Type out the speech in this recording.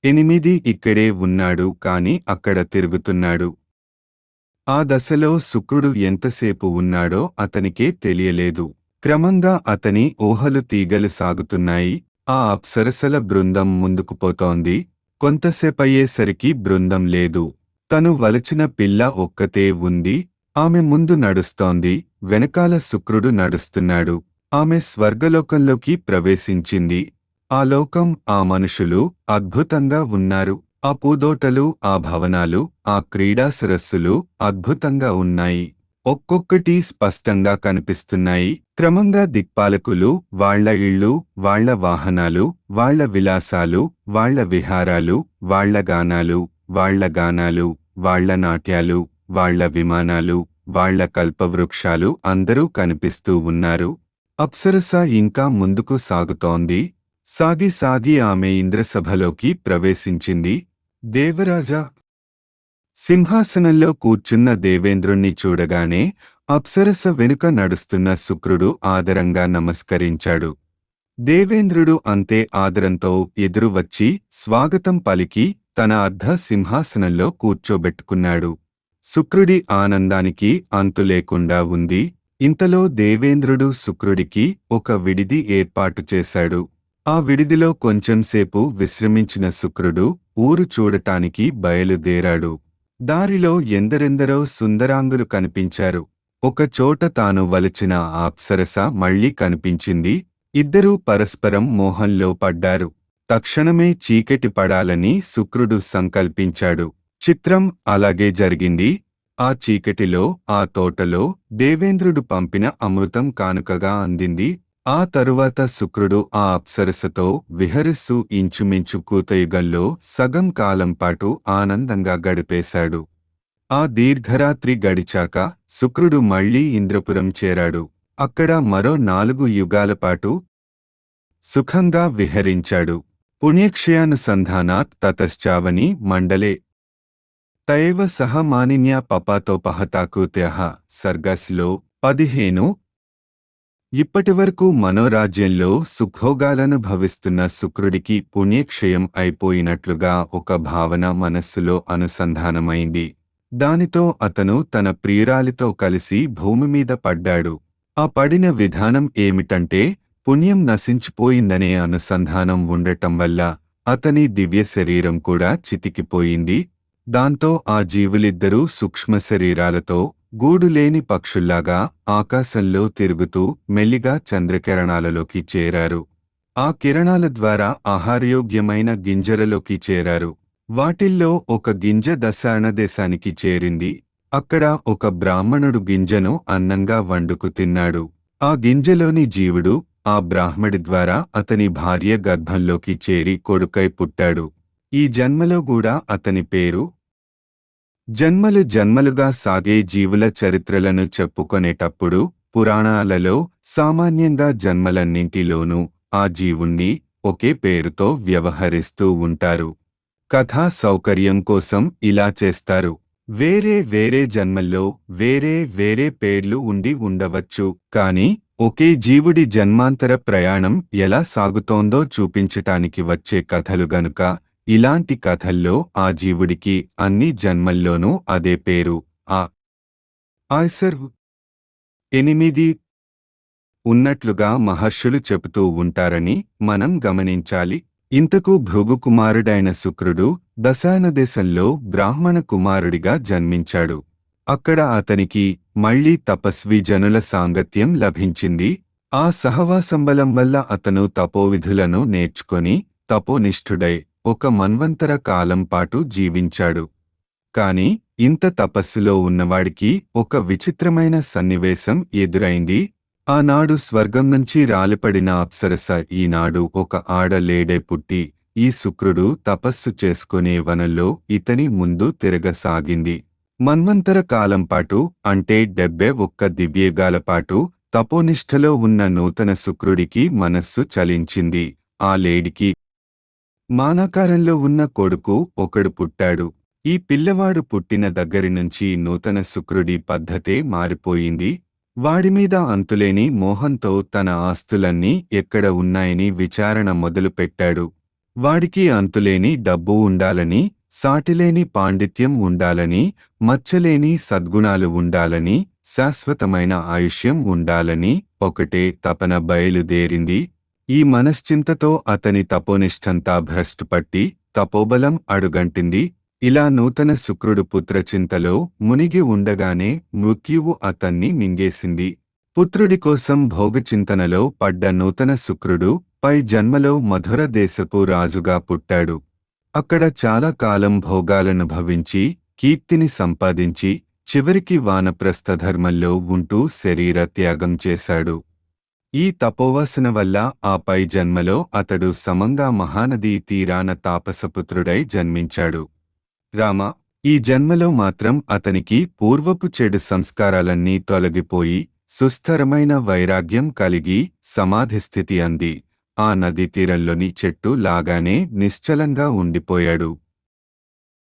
ఎనిమిది ఇక్కడే ఉన్నాడు కాని అక్కడ తిరుగుతున్నాడు ఆ దశలో శుక్రుడు ఎంతసేపు ఉన్నాడో అతనికే తెలియలేదు క్రమంగా అతని ఊహలు తీగలు సాగుతున్నాయి ఆ అప్సరసల బృందం ముందుకు పోతోంది కొంతసేపయ్యేసరికి బృందం లేదు తను వలచిన పిల్ల ఒక్కతే ఉంది ఆమె ముందు నడుస్తోంది వెనకాల శుక్రుడు నడుస్తున్నాడు ఆమె స్వర్గలోకంలోకి ప్రవేశించింది ఆ లోకం ఆ మనుషులు అద్భుతంగా ఉన్నారు ఆ పూదోటలు ఆ భవనాలు ఆ క్రీడా సరస్సులు అద్భుతంగా ఉన్నాయి ఒక్కొక్కటి స్పష్టంగా కనిపిస్తున్నాయి క్రమంగా దిక్పాలకులు వాళ్ళ ఇళ్ళు వాళ్ళ వాహనాలు వాళ్ళ విలాసాలు వాళ్ళ విహారాలు వాళ్ళ గానాలు వాళ్ళ గానాలు వాళ్ళ నాట్యాలు వాళ్ళ విమానాలు వాళ్ళ కల్పవృక్షాలు అందరూ కనిపిస్తూ ఉన్నారు అప్సరస ఇంకా ముందుకు సాగుతోంది సాగి సాగి ఆమె ఇంద్రసభలోకి ప్రవేశించింది దేవరాజా సింహాసనంలో కూర్చున్న దేవేంద్రుణ్ణి చూడగానే అప్సరస వెనుక నడుస్తున్న శుక్రుడు ఆదరంగా నమస్కరించాడు దేవేంద్రుడు అంతే ఆదరంతో ఎదురు వచ్చి స్వాగతం పలికి తన అర్ధ సింహాసనంలో కూర్చోబెట్టుకున్నాడు శుక్రుడి ఆనందానికి అంతు లేకుండా ఉంది ఇంతలో దేవేంద్రుడు శుక్రుడికి ఒక విడిది ఏర్పాటు చేశాడు ఆ విడిదిలో కొంచెంసేపు విశ్రమించిన శుక్రుడు ఊరు చూడటానికి బయలుదేరాడు దారిలో ఎందరెందరో సుందరాంగులు కనిపించారు ఒక చోట తాను వలచిన ఆ అప్సరస మళ్లీ కనిపించింది ఇద్దరూ పరస్పరం మోహంలో పడ్డారు తక్షణమే చీకటి పడాలని శుక్రుడు సంకల్పించాడు చిత్రం అలాగే జరిగింది ఆ చీకటిలో ఆ తోటలో దేవేంద్రుడు పంపిన అమృతం కానుకగా అందింది ఆ తరువాత శుక్రుడు ఆ అప్సరసతో విహరిస్తూ ఇంచుమించు కూతయుగంలో సగం కాలం పాటు ఆనందంగా గడిపేశాడు ఆ దీర్ఘరాత్రి గడిచాక శుక్రుడు మళ్లీ ఇంద్రపురం చేరాడు అక్కడ మరో నాలుగు యుగాల పాటు సుఖంగా విహరించాడు పుణ్యక్షయానుసంధానాత్ తతశ్చావని మండలే తైవ సహ మానిన్యా పపాతోపహతాకృత్య సర్గస్లో పదిహేను ఇప్పటివరకు మనోరాజ్యంలో సుఖోగాలను భవిస్తున్న శుక్రుడికి పుణ్యక్షయం అయిపోయినట్లుగా ఒక భావన మనస్సులో అనుసంధానమైంది దానితో అతను తన ప్రియురాలితో కలిసి భూమి మీద పడ్డాడు ఆ పడిన విధానం ఏమిటంటే పుణ్యం నశించిపోయిందనే అనుసంధానం ఉండటం వల్ల అతని దివ్య శరీరం కూడా చితికిపోయింది దాంతో ఆ జీవులిద్దరూ సూక్ష్మ శరీరాలతో గూడులేని పక్షుల్లాగా ఆకాశంలో తిరుగుతూ మెల్లిగా చంద్రకిరణాలలోకి చేరారు ఆ కిరణాల ద్వారా ఆహారయోగ్యమైన గింజలలోకి చేరారు వాటిల్లో ఒక గింజ దశాణదేశానికి చేరింది అక్కడ ఒక బ్రాహ్మణుడు గింజను అన్నంగా వండుకు తిన్నాడు ఆ గింజలోని జీవుడు ఆ బ్రాహ్మడి ద్వారా అతని భార్య గర్భంలోకి చేరి కొడుకై పుట్టాడు ఈ జన్మలో కూడా అతని పేరు జన్మలు జన్మలుగా సాగే జీవుల చరిత్రలను చెప్పుకొనేటప్పుడు పురాణాలలో సామాన్యంగా జన్మలన్నింటిలోనూ ఆ జీవుణ్ణి ఒకే పేరుతో వ్యవహరిస్తూ ఉంటారు కథా సౌకర్యం కోసం ఇలా చేస్తారు వేరే వేరే జన్మల్లో వేరే వేరే పేర్లు ఉండి ఉండవచ్చు కాని ఒకే జీవుడి జన్మాంతర ప్రయాణం ఎలా సాగుతోందో చూపించటానికి వచ్చే కథలు గనుక ఇలాంటి కథల్లో ఆ జీవుడికి అన్ని జన్మల్లోనూ అదే పేరు ఆ ఆయ్సర్ ఎనిమిది ఉన్నట్లుగా మహర్షులు చెబుతూ ఉంటారని మనం గమనించాలి ఇంతకు భృగుకుమారుడైన శుక్రుడు దశానదేశంలో బ్రాహ్మణ కుమారుడిగా జన్మించాడు అక్కడ అతనికి మళ్లీ తపస్వి జనుల సాంగత్యం లభించింది ఆ సహవాసంబలం వల్ల అతను తపోవిధులను నేర్చుకొని తపోనిష్ఠుడై ఒక మన్వంతర కాలం పాటు జీవించాడు కాని ఇంత తపస్సులో ఉన్నవాడికి ఒక విచిత్రమైన సన్నివేశం ఎదురైంది ఆనాడు స్వర్గం నుంచి రాలిపడిన అప్సరస ఈనాడు ఒక ఆడలేడే పుట్టి ఈ శుక్రుడు తపస్సు చేసుకునే వనంలో ఇతని ముందు తిరగసాగింది మన్వంతర కాలం పాటు అంటే డెబ్బే ఒక్క దివ్యగాల పాటు తపోనిష్ఠలో ఉన్న నూతన శుక్రుడికి మనస్సు చలించింది ఆ లేడికి మానాకారంలో ఉన్న కొడుకు ఒకడు పుట్టాడు ఈ పిల్లవాడు పుట్టిన దగ్గరి నుంచి నూతన శుక్రుడి పద్ధతే మారిపోయింది వాడిమీద అంతులేని మోహంతో తన ఆస్తులన్నీ ఎక్కడ ఉన్నాయని విచారణ మొదలుపెట్టాడు వాడికి అంతులేని డబ్బు ఉండాలని సాటిలేని పాండిత్యం ఉండాలని మచ్చలేని సద్గుణాలు ఉండాలని శాశ్వతమైన ఆయుష్యం ఉండాలని ఒకటే తపన బయలుదేరింది ఈ మనశ్చింతతో అతని తపోనిష్టంతా భ్రష్టుపట్టి తపోబలం అడుగంటింది ఇలా నూతన శుక్రుడు పుత్రచింతలో మునిగి ఉండగానే మృత్యువు అతన్ని మింగేసింది పుత్రుడి కోసం భోగచింతనలో పడ్డ నూతన శుక్రుడు పై జన్మలో మధుర దేశపు రాజుగా పుట్టాడు అక్కడ చాలా కాలం భోగాలను భవించి కీర్తిని సంపాదించి చివరికి వానప్రస్థ ధర్మంలో ఉంటూ శరీర త్యాగం చేశాడు ఈ తపోవాసన వల్ల ఆ పై జన్మలో అతడు సమంగా మహానదీ తీరాన తాపసపుత్రుడై జన్మించాడు రామ ఈ జన్మలో మాత్రం అతనికి పూర్వపు చెడు సంస్కారాలన్నీ తొలగిపోయి సుస్థిరమైన వైరాగ్యం కలిగి సమాధిస్థితి అంది ఆ నదీ తీరంలోని చెట్టు లాగానే నిశ్చలంగా ఉండిపోయాడు